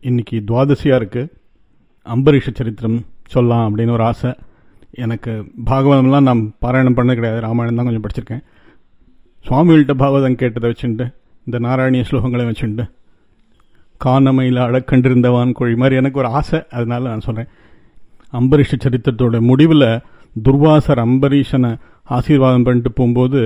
இன்னைக்கு துவாதசியாக இருக்குது அம்பரீஷ சரித்திரம் சொல்லலாம் அப்படின்னு ஒரு ஆசை எனக்கு பாகவதம்லாம் நான் பாராயணம் பண்ணது கிடையாது ராமாயணம் தான் கொஞ்சம் படிச்சிருக்கேன் சுவாமிகள்கிட்ட பாகவதம் கேட்டதை வச்சுட்டு இந்த நாராயணிய ஸ்லோகங்களை வச்சுட்டு காணமையில் அழக்கண்டிருந்தவான் கோழி மாதிரி எனக்கு ஒரு ஆசை அதனால நான் சொல்கிறேன் அம்பரீஷ சரித்திரத்தோட முடிவில் துர்வாசர் அம்பரீஷனை ஆசீர்வாதம் பண்ணிட்டு போகும்போது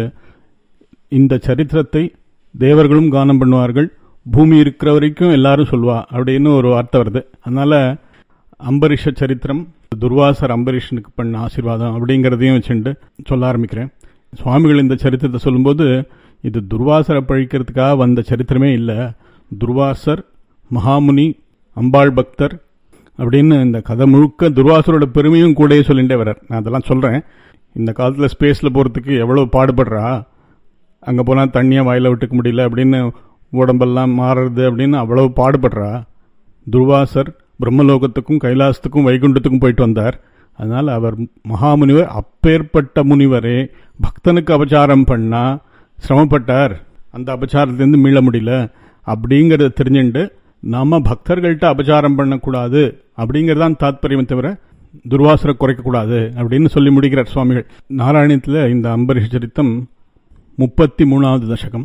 இந்த சரித்திரத்தை தேவர்களும் கானம் பண்ணுவார்கள் பூமி இருக்கிற வரைக்கும் எல்லாரும் சொல்வா அப்படின்னு ஒரு வார்த்தை வருது அதனால அம்பரீஷ சரித்திரம் துர்வாசர் அம்பரீஷனுக்கு பண்ண ஆசீர்வாதம் அப்படிங்கிறதையும் வச்சுட்டு சொல்ல ஆரம்பிக்கிறேன் சுவாமிகள் இந்த சரித்திரத்தை சொல்லும்போது இது துர்வாசரை பழிக்கிறதுக்காக வந்த சரித்திரமே இல்லை துர்வாசர் மகாமுனி அம்பாள் பக்தர் அப்படின்னு இந்த கதை முழுக்க துர்வாசரோட பெருமையும் கூடயே சொல்லிட்டே வர்றார் நான் அதெல்லாம் சொல்கிறேன் இந்த காலத்தில் ஸ்பேஸில் போகிறதுக்கு எவ்வளோ பாடுபடுறா அங்கே போனால் தண்ணியை வாயில் விட்டுக்க முடியல அப்படின்னு உடம்பெல்லாம் மாறுறது அப்படின்னு அவ்வளவு பாடுபடுறா துர்வாசர் பிரம்மலோகத்துக்கும் கைலாசத்துக்கும் வைகுண்டத்துக்கும் போயிட்டு வந்தார் அதனால் அவர் மகாமுனிவர் அப்பேற்பட்ட முனிவரே பக்தனுக்கு அபச்சாரம் பண்ணா சிரமப்பட்டார் அந்த அபச்சாரத்திலேருந்து மீள முடியல அப்படிங்கிறத தெரிஞ்சுட்டு நாம பக்தர்கள்ட்ட அபச்சாரம் பண்ணக்கூடாது அப்படிங்கிறதான் தாத்பரியம் தவிர துர்வாசரை குறைக்கக்கூடாது அப்படின்னு சொல்லி முடிக்கிறார் சுவாமிகள் நாராயணத்தில் இந்த அம்பரீஷ சரித்தம் முப்பத்தி மூணாவது தசகம்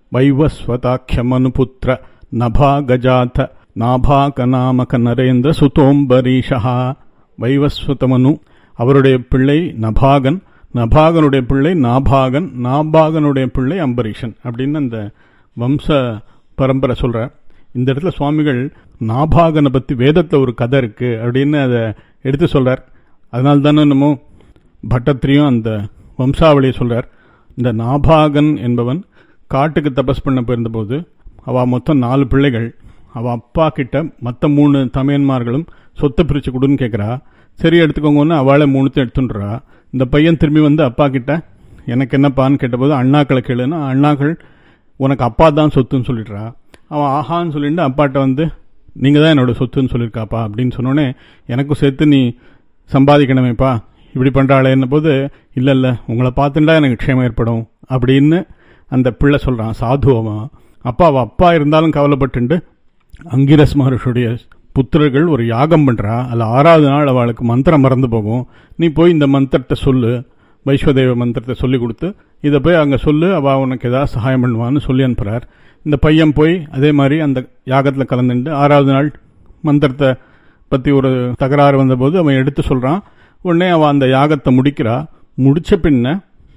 வைவஸ்வதாக்கியமனுபுத்திர நபா கஜாத நாபாக நாமக நரேந்திர சுதோம்பரீஷா வைவஸ்வதமனு அவருடைய பிள்ளை நபாகன் நபாகனுடைய பிள்ளை நாபாகன் நாபாகனுடைய பிள்ளை அம்பரீஷன் அப்படின்னு அந்த வம்ச பரம்பரை சொல்றார் இந்த இடத்துல சுவாமிகள் நாபாகனை பத்தி வேதத்துல ஒரு கதை இருக்கு அப்படின்னு அதை எடுத்து சொல்றார் அதனால தானே நம்ம பட்டத்திரியும் அந்த வம்சாவளியை சொல்றார் இந்த நாபாகன் என்பவன் காட்டுக்கு தபஸ் பண்ண போயிருந்தபோது அவ மொத்தம் நாலு பிள்ளைகள் அவ அப்பா கிட்ட மற்ற மூணு தமையன்மார்களும் சொத்தை பிரிச்சு கொடுன்னு கேட்குறா சரி எடுத்துக்கோங்கன்னு அவளை மூணுத்தையும் எடுத்துன்றா இந்த பையன் திரும்பி வந்து அப்பா கிட்ட எனக்கு என்னப்பான்னு கேட்டபோது அண்ணாக்களை கேளுன்னா அண்ணாக்கள் உனக்கு அப்பா தான் சொத்துன்னு சொல்லிடுறா அவன் ஆஹான்னு சொல்லிட்டு அப்பாட்ட வந்து நீங்கள் தான் என்னோட சொத்துன்னு சொல்லியிருக்காப்பா அப்படின்னு சொன்னோடனே எனக்கும் சேர்த்து நீ சம்பாதிக்கணுமேப்பா இப்படி பண்ணுறாளேன்ன போது இல்லை இல்லை உங்களை பார்த்துட்டா எனக்கு க்ஷேமம் ஏற்படும் அப்படின்னு அந்த பிள்ளை சொல்கிறான் சாதுவமா அப்பா அவள் அப்பா இருந்தாலும் கவலைப்பட்டுண்டு அங்கிரஸ் மகர்ஷுடைய புத்திரர்கள் ஒரு யாகம் பண்ணுறா அதில் ஆறாவது நாள் அவளுக்கு மந்திரம் மறந்து போகும் நீ போய் இந்த மந்திரத்தை சொல்லு வைஸ்வதேவ மந்திரத்தை சொல்லி கொடுத்து இதை போய் அங்கே சொல்லு அவள் உனக்கு ஏதாவது சகாயம் பண்ணுவான்னு சொல்லி அனுப்புகிறார் இந்த பையன் போய் அதே மாதிரி அந்த யாகத்தில் கலந்துட்டு ஆறாவது நாள் மந்திரத்தை பற்றி ஒரு தகராறு வந்தபோது அவன் எடுத்து சொல்கிறான் உடனே அவன் அந்த யாகத்தை முடிக்கிறா முடிச்ச பின்ன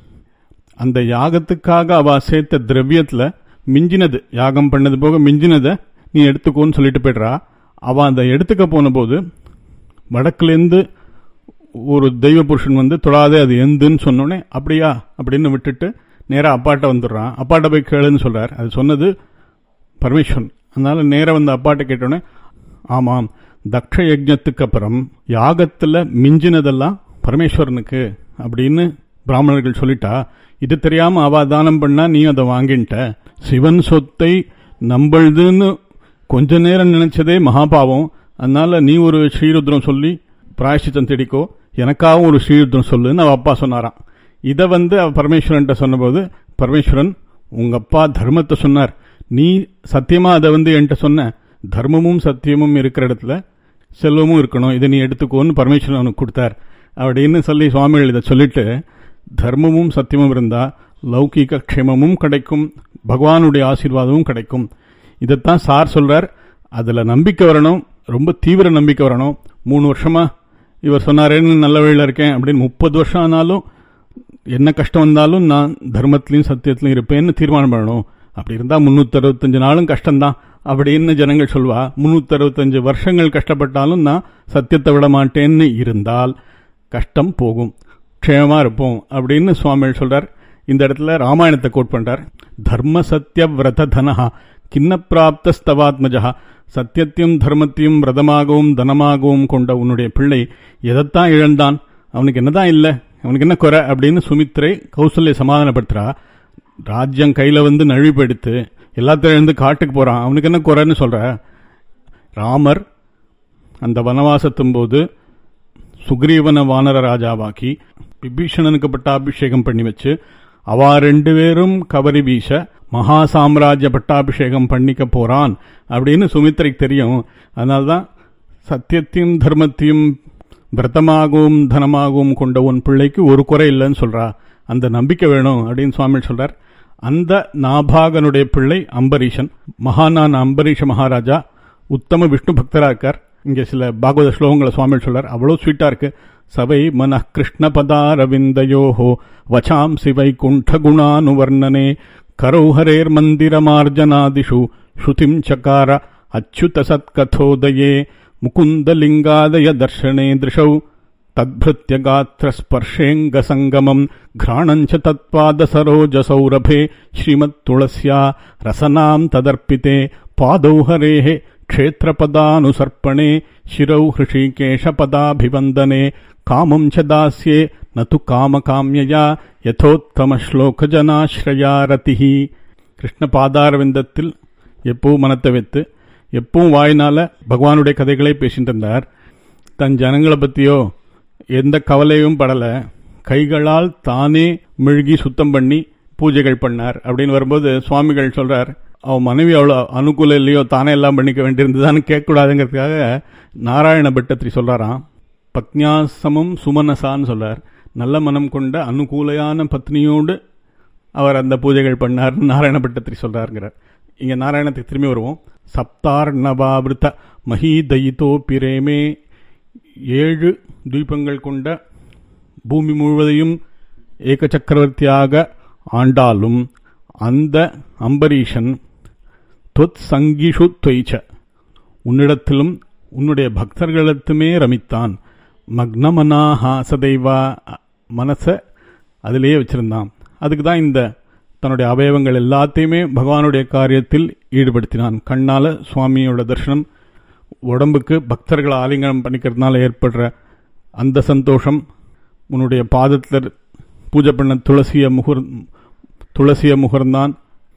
அந்த யாகத்துக்காக அவ சேர்த்த திரவியத்தில் மிஞ்சினது யாகம் பண்ணது போக மிஞ்சினதை நீ எடுத்துக்கோன்னு சொல்லிட்டு போய்ட்றா அவன் அந்த எடுத்துக்க போன போது வடக்குலேருந்து ஒரு தெய்வ புருஷன் வந்து தொடாதே அது எந்துன்னு சொன்னோடனே அப்படியா அப்படின்னு விட்டுட்டு நேராக அப்பாட்ட வந்துடுறான் அப்பாட்ட போய் கேளுன்னு சொல்றார் அது சொன்னது பரமேஸ்வரன் அதனால நேராக வந்து அப்பாட்ட கேட்டோன்னே ஆமாம் தக்ஷ யஜ்ஞத்துக்கு அப்புறம் யாகத்தில் மிஞ்சினதெல்லாம் பரமேஸ்வரனுக்கு அப்படின்னு பிராமணர்கள் சொல்லிட்டா இது தெரியாம அவ தானம் பண்ணா நீ அதை வாங்கிட்ட சிவன் சொத்தை நம்பழுதுன்னு கொஞ்ச நேரம் நினைச்சதே மகாபாவம் அதனால நீ ஒரு ஸ்ரீருத்ரம் சொல்லி பிராயசித்தம் தேடிக்கோ எனக்காகவும் ஒரு ஸ்ரீருத்ரம் சொல்லுன்னு அவ அப்பா சொன்னாராம் இதை வந்து அவ பரமேஸ்வரன்ட்ட சொன்னபோது பரமேஸ்வரன் உங்க அப்பா தர்மத்தை சொன்னார் நீ சத்தியமா அதை வந்து என்கிட்ட சொன்ன தர்மமும் சத்தியமும் இருக்கிற இடத்துல செல்வமும் இருக்கணும் இதை நீ எடுத்துக்கோன்னு பரமேஸ்வரன் அவனுக்கு கொடுத்தார் அப்படின்னு சொல்லி சுவாமிகள் இதை சொல்லிட்டு தர்மமும் சத்தியமும் இருந்தா லௌகீக க்ஷேமமும் கிடைக்கும் பகவானுடைய ஆசீர்வாதமும் கிடைக்கும் இதைத்தான் சார் சொல்றார் அதுல நம்பிக்கை வரணும் ரொம்ப தீவிர நம்பிக்கை வரணும் மூணு வருஷமா இவர் சொன்னாரேன்னு நல்ல வழியில் இருக்கேன் அப்படின்னு முப்பது வருஷம் ஆனாலும் என்ன கஷ்டம் வந்தாலும் நான் தர்மத்திலையும் சத்தியத்திலையும் இருப்பேன்னு தீர்மானம் பண்ணணும் அப்படி இருந்தா முன்னூத்தி அறுபத்தஞ்சு நாளும் கஷ்டம்தான் அப்படின்னு ஜனங்கள் சொல்வா முன்னூத்தி அறுபத்தஞ்சு வருஷங்கள் கஷ்டப்பட்டாலும் நான் சத்தியத்தை விட மாட்டேன்னு இருந்தால் கஷ்டம் போகும் க்ஷேமமா இருப்போம் அப்படின்னு சுவாமிகள் சொல்றார் இந்த இடத்துல ராமாயணத்தை கோட் பண்றார் தர்ம சத்திய விரத தனஹா கிண்ண பிராப்தஸ்தவாத்மஜா சத்தியத்தையும் தர்மத்தையும் விரதமாகவும் தனமாகவும் கொண்ட உன்னுடைய பிள்ளை எதைத்தான் இழந்தான் அவனுக்கு என்னதான் இல்லை அவனுக்கு என்ன குறை அப்படின்னு சுமித்ரை கௌசல்ய சமாதானப்படுத்துறா ராஜ்யம் கையில வந்து நழுவிப்பு எடுத்து எல்லாத்தையும் எழுந்து காட்டுக்கு போறான் அவனுக்கு என்ன குறைன்னு சொல்ற ராமர் அந்த வனவாசத்தும் போது சுக்ரீவன வானர ராஜாவாக்கி விபீஷணனுக்கு பட்டாபிஷேகம் பண்ணி வச்சு அவா ரெண்டு பேரும் கவரி வீச மகா சாம்ராஜ்ய பட்டாபிஷேகம் பண்ணிக்க போறான் அப்படின்னு சுமித்திரைக்கு தெரியும் அதனால்தான் சத்தியத்தையும் தர்மத்தையும் விரதமாகவும் தனமாகவும் கொண்ட உன் பிள்ளைக்கு ஒரு குறை இல்லைன்னு சொல்றா அந்த நம்பிக்கை வேணும் அப்படின்னு சுவாமி சொல்றார் அந்த நாபாகனுடைய பிள்ளை அம்பரீஷன் மகானான அம்பரீஷ மகாராஜா உத்தம விஷ்ணு பக்தரா இருக்கார் இங்க சில பாகவத ஸ்லோகங்களை சுவாமி சொல்றார் அவ்வளவு ஸ்வீட்டா இருக்கு சவை மன கிருஷ்ண பதாரவிந்தயோஹோ வச்சாம் சிவை குண்ட குணானுவர்ணனே கரௌஹரேர் மந்திரமார்ஜனாதிஷு ஸ்ருதிம் சகார அச்சுத சத்கதோதயே முகுந்தலிங்காதய தர்ஷனே திருஷௌ तद्भृत्य गात्रस्पर्शेऽङ्गसङ्गमम् घ्राणञ्च तत्पादसरोजसौरभे श्रीमत्तुळस्या रसनाम् तदर्पिते पादौ हरेः क्षेत्रपदानुसर्पणे शिरौ हृषीकेशपदाभिवन्दने कामम् च दास्ये न तु कामकाम्यया யதோத்தமஸ்லோகஜனாஸ்ரயா ரதிஹி கிருஷ்ண பாதாரவிந்தத்தில் எப்பவும் மனத்தை வைத்து எப்பவும் வாயினால பகவானுடைய கதைகளே பேசிட்டு இருந்தார் தன் ஜனங்களை பத்தியோ எந்த கவலையும் படல கைகளால் தானே மெழுகி சுத்தம் பண்ணி பூஜைகள் பண்ணார் அப்படின்னு வரும்போது சுவாமிகள் சொல்றார் அவன் மனைவி அவ்வளோ அனுகூலம் இல்லையோ தானே எல்லாம் பண்ணிக்க வேண்டியிருந்ததான்னு கேட்கக்கூடாதுங்கிறதுக்காக நாராயண பட்டத்திரி சொல்றாராம் பத்னியாசமும் சுமனசான்னு சொல்றார் நல்ல மனம் கொண்ட அனுகூலையான பத்னியோடு அவர் அந்த பூஜைகள் பண்ணார் நாராயண பட்டத்திரி சொல்றாருங்கிறார் இங்க நாராயணத்துக்கு திரும்பி வருவோம் சப்தார் நவாபிருத்த மஹீதயிதோ பிரேமே ஏழு தீபங்கள் கொண்ட பூமி முழுவதையும் ஏக சக்கரவர்த்தியாக ஆண்டாலும் அந்த அம்பரீஷன் தொத் சங்கிஷு தொய்ச்ச உன்னிடத்திலும் உன்னுடைய பக்தர்களிடத்துமே ரமித்தான் மக்னமனாஹா சதைவா மனச அதிலேயே வச்சிருந்தான் அதுக்கு தான் இந்த தன்னுடைய அவயவங்கள் எல்லாத்தையுமே பகவானுடைய காரியத்தில் ஈடுபடுத்தினான் கண்ணால சுவாமியோட தரிசனம் உடம்புக்கு பக்தர்களை ஆலிங்கனம் பண்ணிக்கிறதுனால ஏற்படுற அந்த சந்தோஷம் உன்னுடைய பாதத்தில் பூஜை பண்ண துளசிய முகர் துளசிய முகர்ந்தான்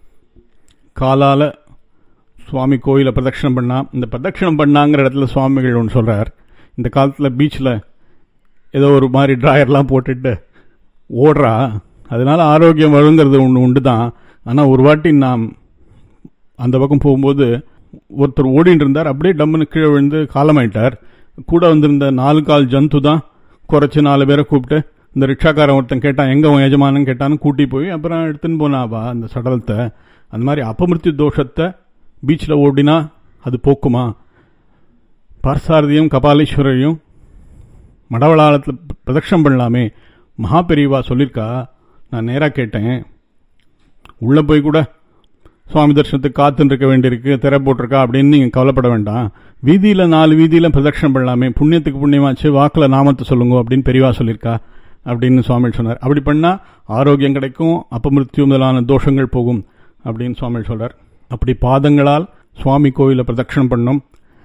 காலால சுவாமி கோயிலை பிரதட்சணம் பண்ணா இந்த பிரதட்சணம் பண்ணாங்கிற இடத்துல சுவாமிகள் ஒன்று சொல்றார் இந்த காலத்தில் பீச்சில் ஏதோ ஒரு மாதிரி ட்ராயர்லாம் போட்டுட்டு ஓடுறா அதனால ஆரோக்கியம் வருங்கிறது ஒன்று உண்டு தான் ஆனால் ஒரு வாட்டி நாம் அந்த பக்கம் போகும்போது ஒருத்தர் ஓடிட்டு இருந்தார் அப்படியே டம்முன்னு கீழே விழுந்து காலமாயிட்டார் கூட வந்திருந்த நாலு கால் ஜந்து தான் குறைச்சி நாலு பேரை கூப்பிட்டு இந்த ரிக்ஷாக்காரன் ஒருத்தன் கேட்டான் எங்க உன் எஜமானன்னு கேட்டான்னு கூட்டி போய் அப்புறம் எடுத்துன்னு போனாவா அந்த சடலத்தை அந்த மாதிரி அபமிருத்தி தோஷத்தை பீச்சில் ஓடினா அது போக்குமா பார்சாரதியும் கபாலீஸ்வரரையும் மடவளாளத்தில் பிரதட்சணம் பண்ணலாமே மகா பெரியவா சொல்லியிருக்கா நான் நேராக கேட்டேன் உள்ளே போய் கூட சுவாமி தரிசனத்துக்கு காத்துன்னு இருக்க வேண்டியிருக்கு திரை போட்டிருக்கா அப்படின்னு நீங்கள் கவலைப்பட வேண்டாம் வீதியில் நாலு வீதியில் பிரதட்சணம் பண்ணலாமே புண்ணியத்துக்கு புண்ணியமாச்சு வாக்கில் நாமத்தை சொல்லுங்க அப்படின்னு பெரியவா சொல்லியிருக்கா அப்படின்னு சுவாமி சொன்னார் அப்படி பண்ணால் ஆரோக்கியம் கிடைக்கும் அப்பமிருத்தியும் முதலான தோஷங்கள் போகும் அப்படின்னு சுவாமி சொல்றார் அப்படி பாதங்களால் சுவாமி கோயிலை பிரதட்சணம் பண்ணும்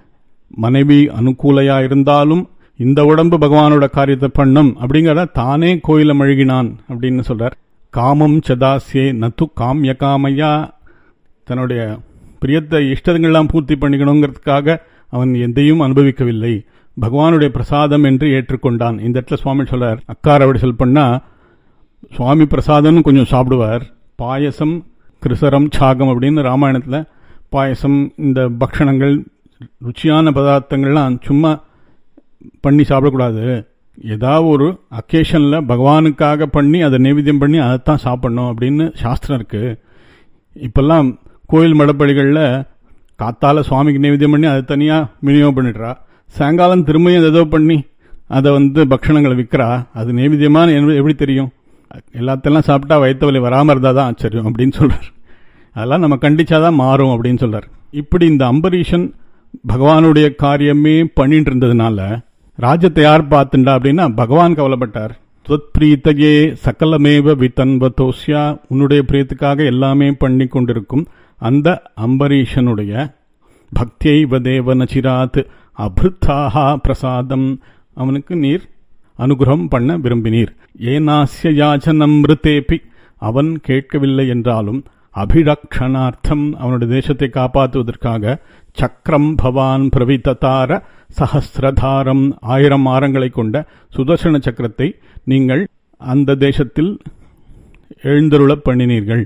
மனைவி அனுகூலையா இருந்தாலும் இந்த உடம்பு பகவானோட காரியத்தை பண்ணும் அப்படிங்கிறத தானே கோயில மழுகினான் அப்படின்னு சொல்றார் காமம் சதாசியே நத்து காமிய காமையா தன்னுடைய பிரியத்தை இஷ்டங்கள்லாம் பூர்த்தி பண்ணிக்கணுங்கிறதுக்காக அவன் எதையும் அனுபவிக்கவில்லை பகவானுடைய பிரசாதம் என்று ஏற்றுக்கொண்டான் இந்த இடத்துல சுவாமி சொல்றார் அக்கார வடிசல் பண்ணா சுவாமி பிரசாதம்னு கொஞ்சம் சாப்பிடுவார் பாயசம் கிருசரம் சாகம் அப்படின்னு ராமாயணத்தில் பாயசம் இந்த பக்ஷணங்கள் ருச்சியான பதார்த்தங்கள்லாம் சும்மா பண்ணி சாப்பிடக்கூடாது ஏதாவது ஒரு அக்கேஷனில் பகவானுக்காக பண்ணி அதை நைவேத்தியம் பண்ணி அதைத்தான் சாப்பிடணும் அப்படின்னு சாஸ்திரம் இருக்கு இப்பெல்லாம் கோயில் மடப்படிகளில் காத்தால சுவாமிக்கு நைவேத்தியம் பண்ணி அதை தனியாக விநியோகம் பண்ணிடுறா சாயங்காலம் திரும்பியும் ஏதோ பண்ணி அதை வந்து பக்ஷணங்களை விற்கிறா அது நைவேத்தியமான எப்படி தெரியும் எல்லாத்தெல்லாம் சாப்பிட்டா வயிற்று வலி வராமல் இருந்தால் தான் ஆச்சரியம் அப்படின்னு சொல்றார் அதெல்லாம் நம்ம கண்டிச்சாதான் மாறும் அப்படின்னு சொல்றார் இப்படி இந்த அம்பரீஷன் பகவானுடைய காரியமே பண்ணிட்டு இருந்ததுனால ராஜ்யத்தை யார் பார்த்துண்டா அப்படின்னா பகவான் கவலைப்பட்டார் பிரீத்தகே சகலமேவ வித்தன்வதோஸ்யா உன்னுடைய பிரியத்துக்காக எல்லாமே பண்ணி கொண்டிருக்கும் அந்த அம்பரீஷனுடைய பக்தியை வதேவ நச்சிராத் அபிருத்தாஹா பிரசாதம் அவனுக்கு நீர் அனுகிரகம் பண்ண விரும்பினீர் ஏனாசிய யாச்சனம் மிருத்தேபி அவன் கேட்கவில்லை என்றாலும் அபிரக்ஷணார்த்தம் அவனுடைய தேசத்தை காப்பாற்றுவதற்காக சக்கரம் பவான் பிரவித்ததார சஹசிரதாரம் ஆயிரம் ஆரங்களை கொண்ட சுதர்சன சக்கரத்தை நீங்கள் அந்த தேசத்தில் எழுந்தருள பண்ணினீர்கள்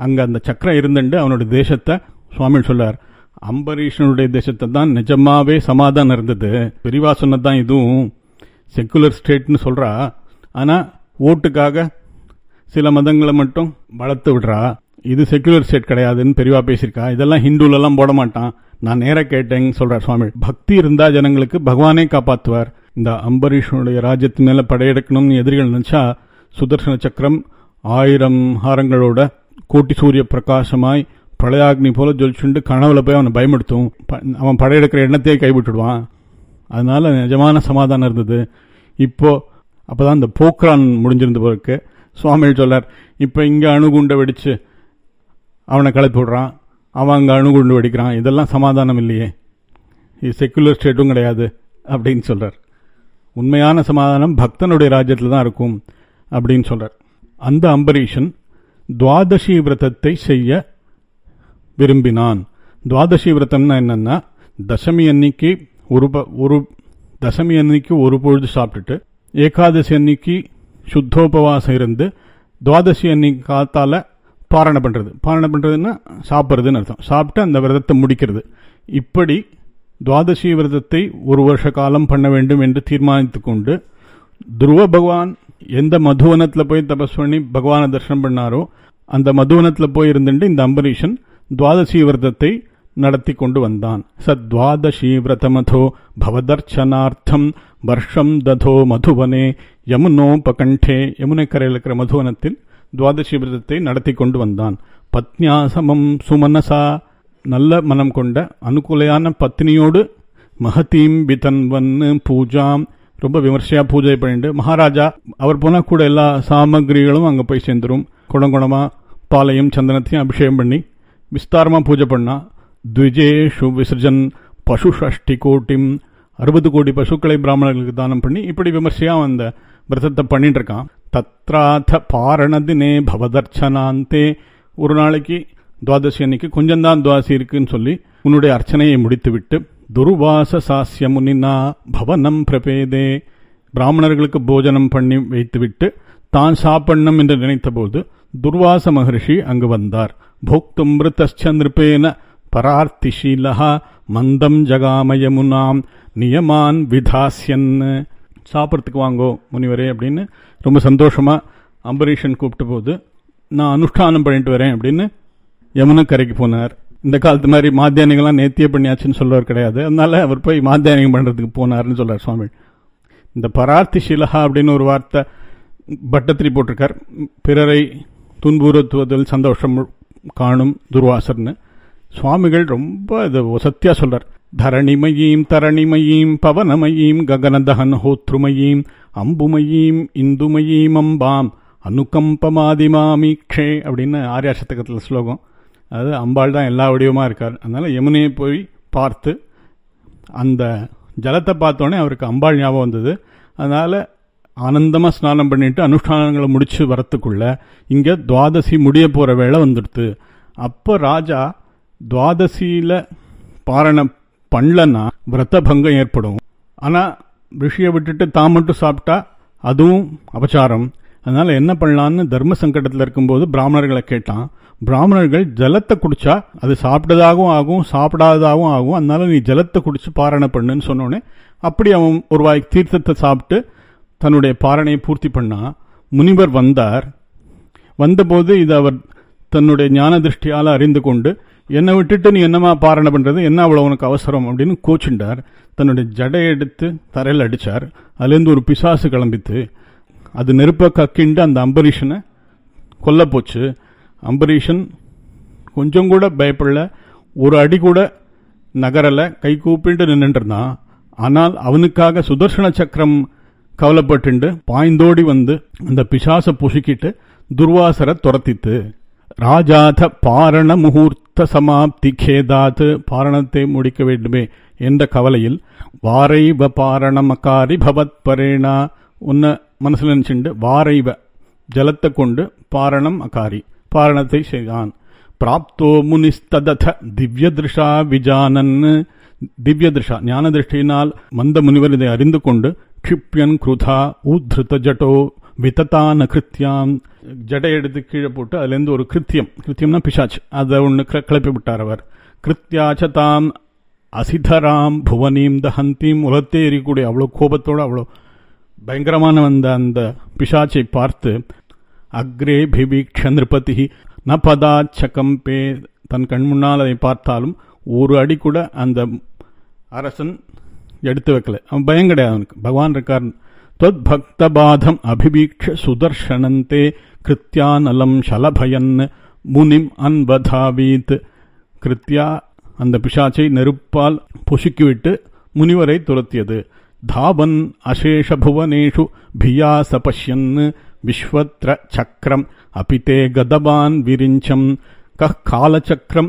அங்க அந்த சக்கரம் இருந்துட்டு அவனுடைய தேசத்தை சுவாமி சொல்லார் அம்பரீஷனுடைய தேசத்தை தான் நிஜமாவே சமாதானம் இருந்தது பெரிவா சொன்னதுதான் இதுவும் செக்குலர் ஸ்டேட்னு சொல்றா ஆனா ஓட்டுக்காக சில மதங்களை மட்டும் வளர்த்து விடுறா இது செக்குலர் ஸ்டேட் கிடையாதுன்னு பெரியவா பேசியிருக்கா இதெல்லாம் ஹிந்துல எல்லாம் போட மாட்டான் நான் நேர கேட்டேன்னு சொல்றார் சுவாமி பக்தி இருந்தா ஜனங்களுக்கு பகவானே காப்பாத்துவார் இந்த அம்பரீஷனுடைய ராஜ்யத்து மேல படையெடுக்கணும்னு எதிரிகள் நினைச்சா சுதர்சன சக்கரம் ஆயிரம் ஹாரங்களோட கோட்டி சூரிய பிரகாசமாய் பிரளயாக்னி போல ஜொலிச்சுண்டு கனவுல போய் அவனை பயமுடுத்தும் ப- அவன் படையெடுக்கிற எண்ணத்தையே கைவிட்டுடுவான் அதனால நிஜமான சமாதானம் இருந்தது இப்போ அப்பதான் இந்த போக்ரான் முடிஞ்சிருந்த பிறகு சுவாமி சொல்லார் இப்ப இங்க அணுகுண்டை வெடிச்சு அவனை கிளப்பி விடுறான் அவன் அங்க அணுகுண்டு வெடிக்கிறான் இதெல்லாம் சமாதானம் இல்லையே இது செக்குலர் ஸ்டேட்டும் கிடையாது அப்படின்னு சொல்றார் உண்மையான சமாதானம் பக்தனுடைய ராஜ்யத்தில் தான் இருக்கும் அப்படின்னு சொல்றார் அந்த அம்பரீஷன் துவாதசி விரதத்தை செய்ய விரும்பினான் துவாதசி விரதம்னா என்னன்னா தசமி அன்னைக்கு ஒரு ப- ஒரு தசமி அன்னைக்கு ஒரு பொழுது சாப்பிட்டுட்டு ஏகாதசி அன்னைக்கு சுத்தோபவாசம் இருந்து துவாதசி அன்னைக்கு காத்தால பாரணை பண்றது பாரணை பண்றதுன்னா சாப்பிட்றதுன்னு அர்த்தம் சாப்பிட்டு அந்த விரதத்தை முடிக்கிறது இப்படி துவாதசி விரதத்தை ஒரு வருஷ காலம் பண்ண வேண்டும் என்று தீர்மானித்துக் கொண்டு துருவ பகவான் எந்த மதுவனத்துல போய் தபஸ் பண்ணி பகவானை தரிசனம் பண்ணாரோ அந்த மதுவனத்துல போய் இருந்துட்டு இந்த அம்பரீஷன் துவாதசி விரதத்தை நடத்தி கொண்டு வந்தான் சத்வாதசி விரதமதோ பவதர்ச்சனார்த்தம் வருஷம் ததோ மதுவனே யமுனோபகண்டே யமுனை கரையில் இருக்கிற மதுவனத்தில் துவாதசி விரதத்தை நடத்தி கொண்டு வந்தான் பத்னியாசமம் சுமனசா நல்ல மனம் கொண்ட அனுகூலையான பத்னியோடு மகதீம் விதன்வன் பூஜாம் ரொம்ப விமர்சையா பூஜை பண்ணிட்டு மகாராஜா அவர் போனா கூட எல்லா சாமகிரிகளும் அங்க போய் சேர்ந்துரும் குடம் குடமா பாலையும் சந்தனத்தையும் அபிஷேகம் பண்ணி விஸ்தாரமா பூஜை பண்ணா த்விஜேஷு விசர்ஜன் பசு ஷஷ்டி கோட்டிம் அறுபது கோடி பசுக்களை பிராமணர்களுக்கு தானம் பண்ணி இப்படி விமர்சையா அந்த விரதத்தை பண்ணிட்டு இருக்கான் தத்ராத பாரணதினே பவதர்ச்சனாந்தே ஒரு நாளைக்கு துவாதசி அன்னைக்கு கொஞ்சம் தான் துவாசி இருக்குன்னு சொல்லி உன்னுடைய அர்ச்சனையை முடித்துவிட்டு துர்வாச சாஸ்ய முனினா பவனம் பிரபேதே பிராமணர்களுக்கு போஜனம் பண்ணி வைத்துவிட்டு தான் சாப்பிடணும் என்று நினைத்தபோது துர்வாச மகர்ஷி அங்கு வந்தார் போக்தும் மிருத்தச்ச நிருபேன பரார்த்திஷீலா மந்தம் ஜகாமயமுனாம் நியமான் விதாஸ்யன் சாப்பிட்றதுக்கு வாங்கோ முனிவரே அப்படின்னு ரொம்ப சந்தோஷமா அம்பரீஷன் கூப்பிட்ட போது நான் அனுஷ்டானம் பண்ணிட்டு வரேன் அப்படின்னு யமுனை கரைக்கு போனார் இந்த காலத்து மாதிரி மாத்தியானிகள்லாம் நேத்திய பண்ணியாச்சுன்னு சொல்றவர் கிடையாது அதனால அவர் போய் மாத்தியானிகம் பண்றதுக்கு போனார்னு சொல்றார் சுவாமி இந்த பரார்த்தி சிலஹா அப்படின்னு ஒரு வார்த்தை பட்டத்திரி போட்டிருக்கார் பிறரை துன்புறுத்துவதில் சந்தோஷம் காணும் துர்வாசர்னு சுவாமிகள் ரொம்ப இது சத்தியா சொல்றார் தரணிமயீம் தரணிமயீம் பவனமயீம் ககனதகன் ஹோத்ருமயீம் அம்புமயீம் இந்துமயீம் அம்பாம் அனுகம்பமாதிமாமீக்ஷே அப்படின்னு ஆர்யா சதகத்தில் ஸ்லோகம் அது அம்பாள் தான் எல்லா வடிவமா இருக்கார் அதனால யமுனையை போய் பார்த்து அந்த ஜலத்தை பார்த்தோன்னே அவருக்கு அம்பாள் ஞாபகம் வந்தது அதனால ஆனந்தமா ஸ்நானம் பண்ணிட்டு அனுஷ்டானங்களை முடிச்சு வரத்துக்குள்ள இங்க துவாதசி முடிய போற வேளை வந்துடுது அப்போ ராஜா துவாதசியில பாரணம் பண்ணலன்னா விரத பங்கம் ஏற்படும் ஆனா ரிஷியை விட்டுட்டு தான் மட்டும் சாப்பிட்டா அதுவும் அபச்சாரம் அதனால என்ன பண்ணலான்னு தர்ம சங்கடத்தில் இருக்கும்போது பிராமணர்களை கேட்டான் பிராமணர்கள் ஜலத்தை குடிச்சா அது சாப்பிட்டதாகவும் ஆகும் சாப்பிடாததாகவும் ஆகும் அதனால நீ ஜலத்தை குடிச்சு பாரணை பண்ணுன்னு சொன்னோடனே அப்படி அவன் ஒரு வாய் தீர்த்தத்தை சாப்பிட்டு தன்னுடைய பாரணையை பூர்த்தி பண்ணா முனிவர் வந்தார் வந்தபோது இது அவர் தன்னுடைய ஞான திருஷ்டியால அறிந்து கொண்டு என்னை விட்டுட்டு நீ என்னமா பாரணை பண்றது என்ன அவ்வளவு உனக்கு அவசரம் அப்படின்னு கோச்சுண்டார் தன்னுடைய ஜடை எடுத்து தரையில் அடிச்சார் அதுலேருந்து ஒரு பிசாசு கிளம்பித்து அது நெருப்ப கக்கிண்டு அந்த அம்பரீஷனை கொல்ல போச்சு அம்பரீஷன் கொஞ்சம் கூட பயப்படல ஒரு அடி கூட நகரல கை கூப்பிட்டு நின்றுட்டு இருந்தான் ஆனால் அவனுக்காக சுதர்சன சக்கரம் கவலைப்பட்டுண்டு பாய்ந்தோடி வந்து அந்த பிசாச புசுக்கிட்டு துர்வாசரை துரத்தித்து ராஜாத பாரண முகூர்த்த சமாப்தி கேதாத் பாரணத்தை முடிக்க வேண்டுமே என்ற கவலையில் வாரைவ பாரணமக்காரி பவத் பரேணா உன்னை மனசுல நினைச்சுண்டு வாரைவ ஜலத்தை கொண்டு பாரணம் அகாரி பாரணத்தை செய்தான் பிராப்தோ முனிஸ்ததத திவ்ய திருஷா விஜானன் திவ்ய திருஷா ஞான திருஷ்டியினால் மந்த முனிவர் இதை அறிந்து கொண்டு க்ஷிப்யன் கிருதா ஊத்ருத ஜட்டோ விதத்தான கிருத்தியாம் ஜடை எடுத்து கீழே போட்டு அதுலேருந்து ஒரு கிருத்தியம் கிருத்தியம்னா பிசாச் அதை ஒன்று கிளப்பி விட்டார் அவர் கிருத்தியாச்சதாம் அசிதராம் புவனீம் தஹந்தீம் உலகத்தே எரியக்கூடிய அவ்வளோ கோபத்தோடு அவ்வளோ பயங்கரமான வந்த அந்த பிசாச்சை பார்த்து அக்ரே பிபீக்ஷ நிருபதி ந பதாச்சகம்பே தன் கண் முன்னால் அதை பார்த்தாலும் ஒரு அடி கூட அந்த அரசன் எடுத்து வைக்கல அவன் பயம் கிடையாது அவனுக்கு பகவான் இருக்கார் தொத் பக்தபாதம் அபிபீக்ஷ சுதர்ஷனந்தே கிருத்தியானலம் சலபயன் முனிம் அன்பதாவீத் கிருத்தியா அந்த பிசாச்சை நெருப்பால் பொசுக்கிவிட்டு முனிவரை துரத்தியது தாவன் அசேஷ புவனேஷு பியாச பஷ்யன் விஸ்வத்ர சக்கரம் அபிதே கதபான் விரிஞ்சம் கः காலச்சக்கரம்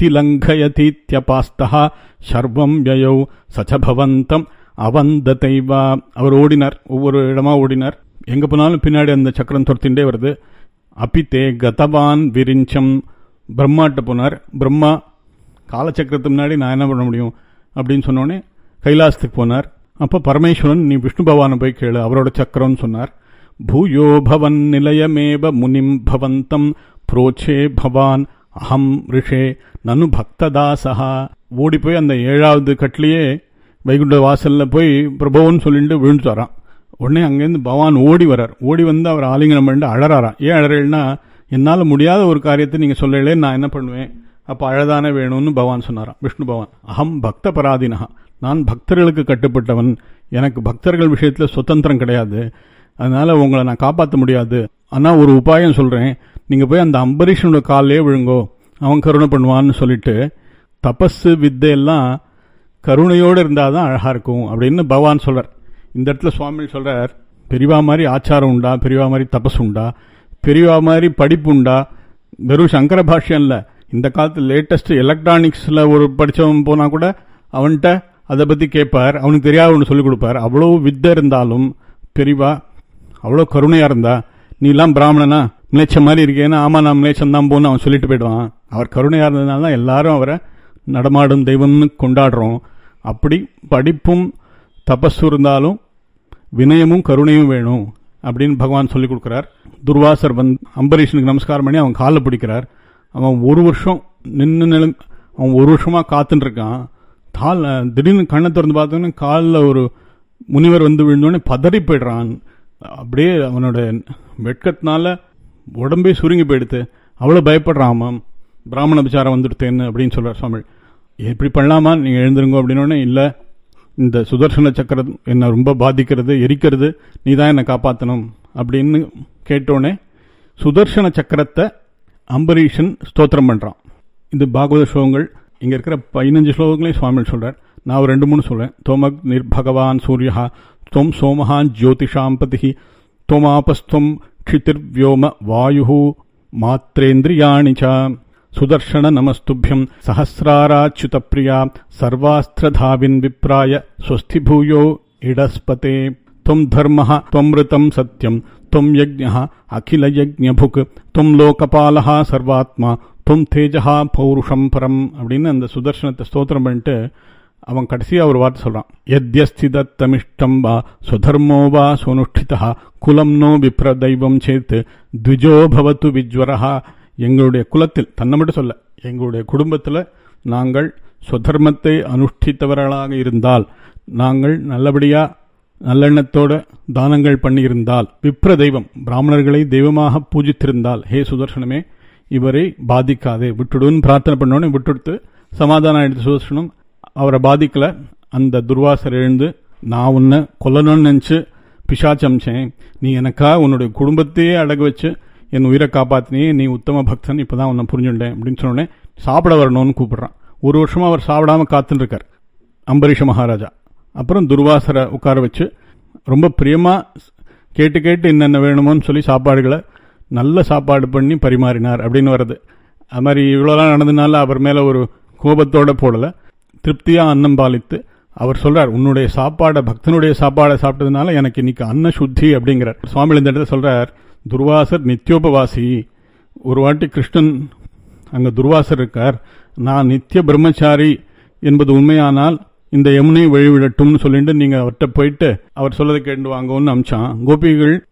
அதிலங்கயதீத்யபாஸ்தா சர்வம் யயௌ சச்சபவந்தம் அவந்ததைவா அவர் ஓடினார் ஒவ்வொரு இடமா ஓடினார் எங்க போனாலும் பின்னாடி அந்த சக்கரம் துரத்தின்றே வருது அபிதே கதவான் விரிஞ்சம் பிரம்மாட்ட போனார் பிரம்மா காலச்சக்கரத்துக்கு முன்னாடி நான் என்ன பண்ண முடியும் அப்படின்னு சொன்னோடனே கைலாசத்துக்கு போனார் அப்போ பரமேஸ்வரன் நீ விஷ்ணு பகவானை போய் கேளு அவரோட சக்கரம்னு சொன்னார் பூயோ பவன் நிலையமேவ முனிம் பவந்தம் புரோச்சே பவான் அகம் ரிஷே நனு பக்ததாசா ஓடி போய் அந்த ஏழாவது கட்டிலேயே வைகுண்ட வாசல்ல போய் பிரபோன்னு சொல்லிட்டு விழுந்து வரான் உடனே அங்கேருந்து பகவான் ஓடி வரார் ஓடி வந்து அவர் ஆலிங்கனம் பண்ணிட்டு அழறாராம் ஏன் அழறேன்னா என்னால் முடியாத ஒரு காரியத்தை நீங்கள் சொல்லலே நான் என்ன பண்ணுவேன் அப்போ அழதானே வேணும்னு பகவான் சொன்னாராம் விஷ்ணு பகவான் அகம் பக்த பராதீனஹா நான் பக்தர்களுக்கு கட்டுப்பட்டவன் எனக்கு பக்தர்கள் விஷயத்தில் சுதந்திரம் கிடையாது அதனால உங்களை நான் காப்பாற்ற முடியாது ஆனால் ஒரு உபாயம் சொல்கிறேன் நீங்கள் போய் அந்த அம்பரீஷனோட காலிலே விழுங்கோ அவன் கருணை பண்ணுவான்னு சொல்லிட்டு தபஸு வித்தையெல்லாம் கருணையோடு இருந்தால் தான் அழகாக இருக்கும் அப்படின்னு பகவான் சொல்கிறார் இந்த இடத்துல சுவாமி சொல்கிறார் பெரியவா மாதிரி ஆச்சாரம் உண்டா பெரியவா மாதிரி தபஸ் உண்டா பெரியவா மாதிரி படிப்பு உண்டா வெறும் சங்கர பாஷ்யம் இல்லை இந்த காலத்து லேட்டஸ்ட் எலக்ட்ரானிக்ஸில் ஒரு படித்தவன் போனால் கூட அவன்கிட்ட அதை பற்றி கேட்பார் அவனுக்கு தெரியாத ஒன்று சொல்லிக் கொடுப்பார் அவ்வளோ வித்தை இருந்தாலும் பெரியவா அவ்வளோ கருணையாக இருந்தா நீ எல்லாம் பிராமணனா மிளேச்ச மாதிரி இருக்கேன்னா ஆமா நான் மிளேச்சம் தான் போன்னு அவன் சொல்லிட்டு போயிடுவான் அவர் கருணையாக இருந்ததுனால தான் எல்லாரும் அவரை நடமாடும் தெய்வம்னு கொண்டாடுறோம் அப்படி படிப்பும் தபஸு இருந்தாலும் வினயமும் கருணையும் வேணும் அப்படின்னு பகவான் சொல்லிக் கொடுக்குறார் துர்வாசர் வந்து அம்பரீஷனுக்கு நமஸ்காரம் பண்ணி அவன் காலில் பிடிக்கிறார் அவன் ஒரு வருஷம் நின்று நிலம் அவன் ஒரு வருஷமா காத்துட்டு இருக்கான் கால் திடீர்னு கண்ணை திறந்து பார்த்தோன்னே காலில் ஒரு முனிவர் வந்து விழுந்தோடனே பதறி போயிடுறான் அப்படியே அவனோட வெட்கத்தினால உடம்பே சுருங்கி போயிடுத்து அவ்வளோ பயப்படுறான் அவன் பிராமண விசாரம் வந்துடுத்தேன்னு அப்படின்னு சொல்றார் சுவாமி எப்படி பண்ணலாமா நீங்கள் எழுந்துருங்க அப்படின்னோடனே இல்லை இந்த சுதர்சன சக்கரம் என்னை ரொம்ப பாதிக்கிறது எரிக்கிறது நீ தான் என்னை காப்பாற்றணும் அப்படின்னு கேட்டோடனே சுதர்சன சக்கரத்தை அம்பரீஷன் ஸ்தோத்திரம் பண்ணுறான் இது பாகவத ஸ்லோகங்கள் இங்கே இருக்கிற பதினஞ்சு ஸ்லோகங்களையும் சுவாமி சொல்கிறார் நான் ஒரு ரெண்டு மூணு சொல்கிறேன் தோமக் நிர்பகவான் சூரியா त्वं सोमः ज्योतिषां पतिः त्वमापस्त्वं क्षितिर्व्योम वायुः मात्रेन्द्रियाणि च सुदर्शन नमस्तुभ्यं सहस्राराच्युतप्रिया सर्वास्त्रधाविन् विप्राय स्वस्ति भूयो इडस्पते त्वं धर्मः त्वमृतं सत्यं त्वं यज्ञः अखिलयज्ञभुक् त्वं लोकपालः सर्वात्मा त्वं தேஜஹா பௌருஷம் பரம் அப்படின்னு அந்த சுதர்சனத்தை ஸ்தோத்திரம் பண்ணிட்டு அவன் கடைசியா ஒரு வார்த்தை சொல்றான் எத்யஸ்திதத்தமிஷ்டம் வா சுதர்மோ வா சுனுஷ்டிதா குலம் நோ விப்ர தெய்வம் சேர்த்து த்விஜோ பவத்து விஜ்வரஹா எங்களுடைய குலத்தில் தன்னை மட்டும் சொல்ல எங்களுடைய குடும்பத்தில் நாங்கள் சுதர்மத்தை அனுஷ்டித்தவர்களாக இருந்தால் நாங்கள் நல்லபடியா நல்லெண்ணத்தோட தானங்கள் பண்ணியிருந்தால் விப்ர தெய்வம் பிராமணர்களை தெய்வமாக பூஜித்திருந்தால் ஹே சுதர்சனமே இவரை பாதிக்காதே விட்டுடுன்னு பிரார்த்தனை பண்ணோன்னு விட்டுடுத்து சமாதானம் எடுத்து சுதர்சனம் அவரை பாதிக்கல அந்த துர்வாசர் எழுந்து நான் உன்னை கொல்லணும்னு நினச்சி பிசாச்சமிச்சேன் நீ எனக்கா உன்னுடைய குடும்பத்தையே அடகு வச்சு என் உயிரை காப்பாத்தினியே நீ உத்தம பக்தன் இப்பதான் உன்னை புரிஞ்சுட்டேன் அப்படின்னு சொன்னோடனே சாப்பிட வரணும்னு கூப்பிடுறான் ஒரு வருஷமா அவர் சாப்பிடாம காத்துட்டு இருக்கார் அம்பரீஷ மகாராஜா அப்புறம் துர்வாசரை உட்கார வச்சு ரொம்ப பிரியமா கேட்டு கேட்டு என்னென்ன வேணுமோன்னு சொல்லி சாப்பாடுகளை நல்ல சாப்பாடு பண்ணி பரிமாறினார் அப்படின்னு வருது அது மாதிரி இவ்வளோலாம் நடந்ததுனால அவர் மேலே ஒரு கோபத்தோட போடலை திருப்தியாக அன்னம் பாலித்து அவர் சொல்றார் உன்னுடைய சாப்பாடை பக்தனுடைய சாப்பாடை சாப்பிட்டதுனால எனக்கு இன்னைக்கு அன்ன சுத்தி அப்படிங்கிறார் சுவாமி இந்த இடத்துல சொல்றார் துர்வாசர் நித்தியோபவாசி ஒரு வாட்டி கிருஷ்ணன் அங்க துர்வாசர் இருக்கார் நான் நித்திய பிரம்மச்சாரி என்பது உண்மையானால் இந்த யமுனை வழிவிடட்டும்னு சொல்லிட்டு நீங்க அவர்கிட்ட போயிட்டு அவர் சொல்லதை கேட்டு வாங்கன்னு அமிச்சான் கோபிகள்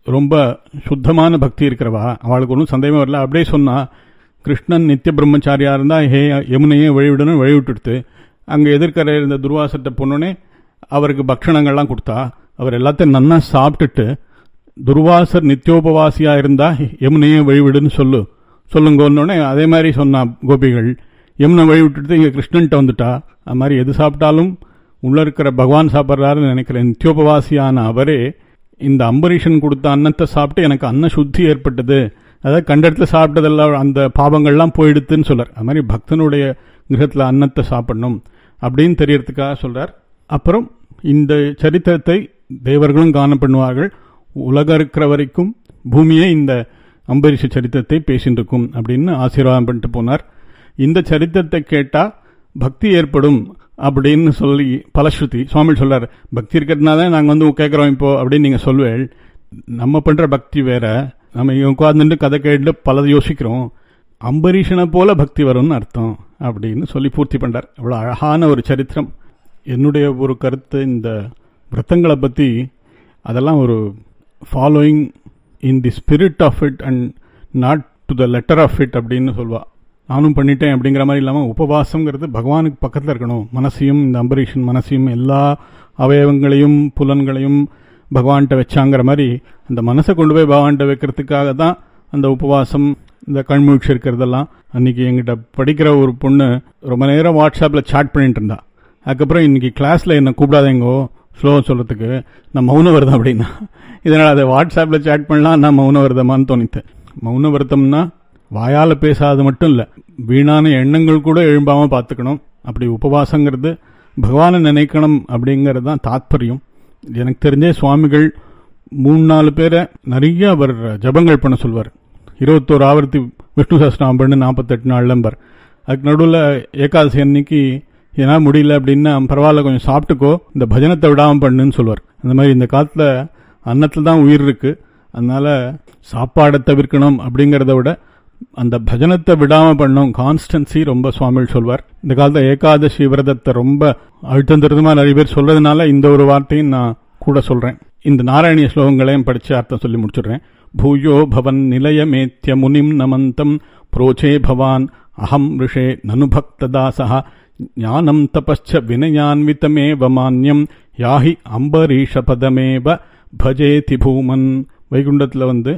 ரொம்ப சுத்தமான பக்தி இருக்கிறவா அவளுக்கு ஒன்றும் சந்தேகமே வரல அப்படியே சொன்னா கிருஷ்ணன் நித்திய பிரம்மச்சாரியா இருந்தா ஹே யமுனையே வழிவிடணும் வழி விட்டுடுத்து அங்கே எதிர்க்கரை இருந்த துர்வாசத்தை பொண்ணுனே அவருக்கு பக்ஷணங்கள்லாம் கொடுத்தா அவர் எல்லாத்தையும் நன்னா சாப்பிட்டுட்டு துர்வாசர் நித்தியோபவாசியா இருந்தா யமுனையே வழிவிடுன்னு சொல்லு சொல்லுங்கன்னொடனே அதே மாதிரி சொன்னா கோபிகள் யமுனை வழி விட்டுட்டு இங்கே கிருஷ்ணன்ட்ட வந்துட்டா அது மாதிரி எது சாப்பிட்டாலும் உள்ள இருக்கிற பகவான் சாப்பிட்றாருன்னு நினைக்கிறேன் நித்தியோபவாசியான அவரே இந்த அம்பரீஷன் கொடுத்த அன்னத்தை சாப்பிட்டு எனக்கு அன்ன சுத்தி ஏற்பட்டது அதாவது கண்ட இடத்துல சாப்பிட்டதெல்லாம் அந்த பாவங்கள்லாம் போயிடுத்துன்னு சொல்றார் அது மாதிரி பக்தனுடைய கிரகத்தில் அன்னத்தை சாப்பிடணும் அப்படின்னு தெரியறதுக்காக சொல்றார் அப்புறம் இந்த சரித்திரத்தை தேவர்களும் காண பண்ணுவார்கள் உலகம் இருக்கிற வரைக்கும் பூமியே இந்த அம்பரீஷ சரித்திரத்தை பேசிட்டு இருக்கும் அப்படின்னு ஆசீர்வாதம் பண்ணிட்டு போனார் இந்த சரித்திரத்தை கேட்டா பக்தி ஏற்படும் அப்படின்னு சொல்லி பலஸ்ருதி சுவாமி சொல்றார் பக்தி இருக்கிறதுனால தான் நாங்கள் வந்து கேட்குறோம் இப்போ அப்படின்னு நீங்கள் சொல்வேள் நம்ம பண்ற பக்தி வேற நம்ம இங்க உட்கார்ந்துட்டு கதை கேட்டு பலதை யோசிக்கிறோம் அம்பரீஷனை போல பக்தி வரும்னு அர்த்தம் அப்படின்னு சொல்லி பூர்த்தி பண்றார் அவ்வளோ அழகான ஒரு சரித்திரம் என்னுடைய ஒரு கருத்து இந்த விரத்தங்களை பற்றி அதெல்லாம் ஒரு following in the spirit of it and not to the letter of it அப்படின்னு சொல்வா நானும் பண்ணிட்டேன் அப்படிங்கிற மாதிரி இல்லாமல் உபவாசம்ங்கிறது பகவானுக்கு பக்கத்தில் இருக்கணும் மனசையும் இந்த அம்பரீஷன் மனசையும் எல்லா அவயவங்களையும் புலன்களையும் பகவான்கிட்ட வச்சாங்கிற மாதிரி அந்த மனசை கொண்டு போய் பகவான்கிட்ட வைக்கிறதுக்காக தான் அந்த உபவாசம் இந்த கண்மூழ்ச்சி இருக்கிறதெல்லாம் அன்னைக்கு எங்கிட்ட படிக்கிற ஒரு பொண்ணு ரொம்ப நேரம் வாட்ஸ்அப்பில் சாட் பண்ணிட்டு இருந்தா அதுக்கப்புறம் இன்னைக்கு கிளாஸில் என்ன கூப்பிடாதேங்கோ ஸ்லோவாக சொல்கிறதுக்கு நான் மௌன விரதம் அப்படின்னா இதனால் அதை வாட்ஸ்அப்பில் சேட் பண்ணலாம் நான் மௌன விரதமான்னு தோணித்து மௌன விரதம்னா வாயால் பேசாத மட்டும் இல்லை வீணான எண்ணங்கள் கூட எழும்பாமல் பார்த்துக்கணும் அப்படி உபவாசங்கிறது பகவானை நினைக்கணும் அப்படிங்கிறது தான் தாத்பரியம் எனக்கு தெரிஞ்சே சுவாமிகள் மூணு நாலு பேரை நிறைய அவர் ஜபங்கள் பண்ண சொல்வார் இருபத்தோரு ஆவர்த்தி விஷ்ணு சஸ்நாமம் பண்ணு நாற்பத்தெட்டு நாள் நம்பர் அதுக்கு நடுவில் ஏகாதசி அன்னைக்கு ஏன்னா முடியல அப்படின்னா பரவாயில்ல கொஞ்சம் சாப்பிட்டுக்கோ இந்த பஜனத்தை விடாமல் பண்ணுன்னு சொல்லுவார் அந்த மாதிரி இந்த காலத்தில் அன்னத்தில் தான் உயிர் இருக்கு அதனால சாப்பாடை தவிர்க்கணும் அப்படிங்கிறத விட அந்த பஜனத்தை விடாம பண்ணணும் கான்ஸ்டன்சி ரொம்ப சுவாமிகள் சொல்வார் இந்த காலத்துல ஏகாதசி விரதத்தை ரொம்ப அழுத்தம் திருத்தமா நிறைய பேர் சொல்றதுனால இந்த ஒரு வார்த்தையும் நான் கூட சொல்றேன் இந்த நாராயணிய ஸ்லோகங்களையும் படிச்சு அர்த்தம் சொல்லி முடிச்சிடுறேன் பூயோ பவன் நிலையமேத்திய முனிம் நமந்தம் புரோச்சே பவான் அகம் ரிஷே நனுபக்ததாசா ஞானம் தபச்ச வினயான்விதமேவ மான்யம் யாஹி அம்பரீஷபதமேவ பஜேதி பூமன் வைகுண்டத்தில் வந்து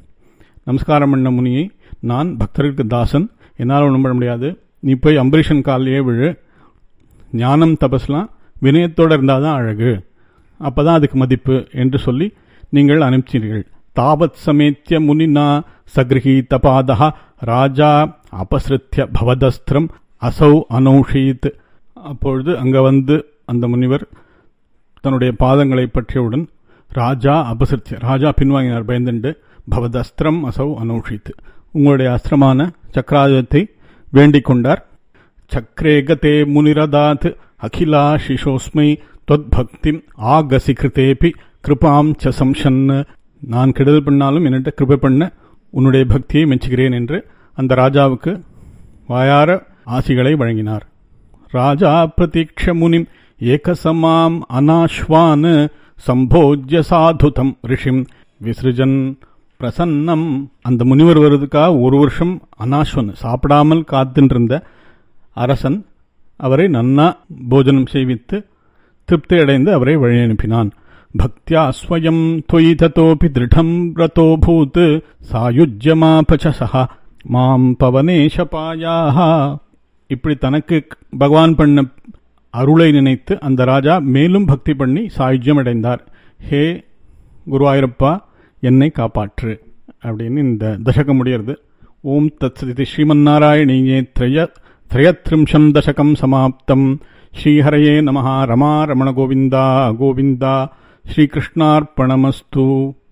நமஸ்காரம் பண்ண முனியை நான் பக்தருக்கு தாசன் என்னால் ஒன்றும் பண்ண முடியாது நீ போய் அம்பரீஷன் காலையே விழு ஞானம் தபஸ்லாம் வினயத்தோடு இருந்தால் தான் அழகு அப்போ தான் அதுக்கு மதிப்பு என்று சொல்லி நீங்கள் அனுப்பிச்சீர்கள் தாவத் சமேத்திய முனினா சகிரகீத பாதா ராஜா அபசிருத்திய பவதஸ்திரம் அசௌ அனௌஷீத் அப்பொழுது அங்கே வந்து அந்த முனிவர் தன்னுடைய பாதங்களை பற்றியவுடன் ராஜா அபசிருத்திய ராஜா பின்வாங்கினார் பயந்துண்டு பவதஸ்திரம் அசௌ அனௌஷித் உங்களுடைய அஸ்திரமான சக்கராயுதத்தை வேண்டிக் கொண்டார் சக்கரேகதே முனிரதாத் அகிலா சிஷோஸ்மை தொத்பக்தி ஆகசி கிருதேபி கிருபாம் ச சம்ஷன் நான் கெடுதல் பண்ணாலும் என்னிட்ட கிருபை பண்ண உன்னுடைய பக்தியை மெச்சுகிறேன் என்று அந்த ராஜாவுக்கு வாயார ஆசிகளை வழங்கினார் ராஜா பிரதீட்ச முனிம் ஏகசமாம் அனாஷ்வான் சம்போஜ்ய சாதுதம் ரிஷிம் விசிருஜன் பிரசன்னம் அந்த முனிவர் வருவதுக்காக ஒரு வருஷம் அனாஸ்வன் சாப்பிடாமல் காத்துருந்த அரசன் அவரை நன்னா போஜனம் செய்வித்து திருப்தி அடைந்து அவரை வழி அனுப்பினான் பக்தியா ஸ்வயம் தொயி தத்தோபி திருடம் ரதோ பூத் சாயுஜ்யமாபச்ச சஹா மாம் பவனேஷபாயாக இப்படி தனக்கு பகவான் பண்ண அருளை நினைத்து அந்த ராஜா மேலும் பக்தி பண்ணி சாயுஜ்யம் அடைந்தார் ஹே குருவாயூரப்பா என்னை காப்பாற்று அப்படின்னு இந்த தசகம் முடியறது ஓம் தத் இது ஸ்ரீமன்னாராயணீயே திரய திரயத்ரிம்சம் தசகம் சமாப்தம் ஸ்ரீஹரயே நம ரமா ரமண கோவிந்தா கோவிந்தா ஸ்ரீகிருஷ்ணார்ப்பணமஸ்து